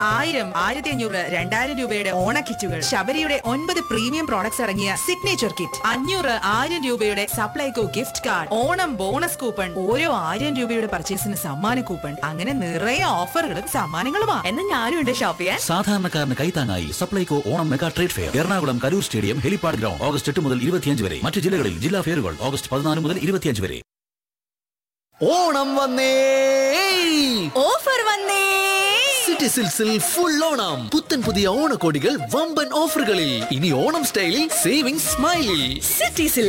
ആയിരം ആയിരത്തി അഞ്ഞൂറ് രണ്ടായിരം രൂപയുടെ ഓണ കിറ്റുകൾ ശബരിയുടെ ഒൻപത് പ്രീമിയം പ്രോഡക്ട്സ് അടങ്ങിയ സിഗ്നേച്ചർ കിറ്റ് അഞ്ഞൂറ് ആയിരം രൂപയുടെ Supplyco gift card Onam bonus coupon ഓരോ ആയിരം രൂപയുടെ പർച്ചേസിന് സമ്മാന കൂപ്പൺ അങ്ങനെ നിറയെ ഓഫറുകളും സമ്മാനങ്ങളുമാണ് എന്നാ ഞാനും ഉണ്ട് ഷോപ്പ് ചെയ്യാൻ സാധാരണക്കാരന് കൈത്താങ്ങായി Supplyco Onam mega trade fair Ernakulam Karur stadium helipad ground August എട്ട് മുതൽ ഇരുപത്തിയഞ്ച് വരെ മറ്റ് ജില്ലകളിൽ ജില്ലാ ഫെയറുകൾ ഓഗസ്റ്റ് പതിനാല് മുതൽ ഇരുപത്തിയഞ്ച് വരെ ഓണം വന്നേ ഓഫർ വന്നേ സിറ്റി സിൽസിൽ ഫുൾ ഓണം പുത്തൻ പുതിയ ഓണക്കോടികൾ വമ്പൻ ഓഫറുകളിൽ ഇനി ഓണം സ്റ്റൈലിൽ സേവിംഗ് സ്മൈലിൽ സിറ്റീസിൽ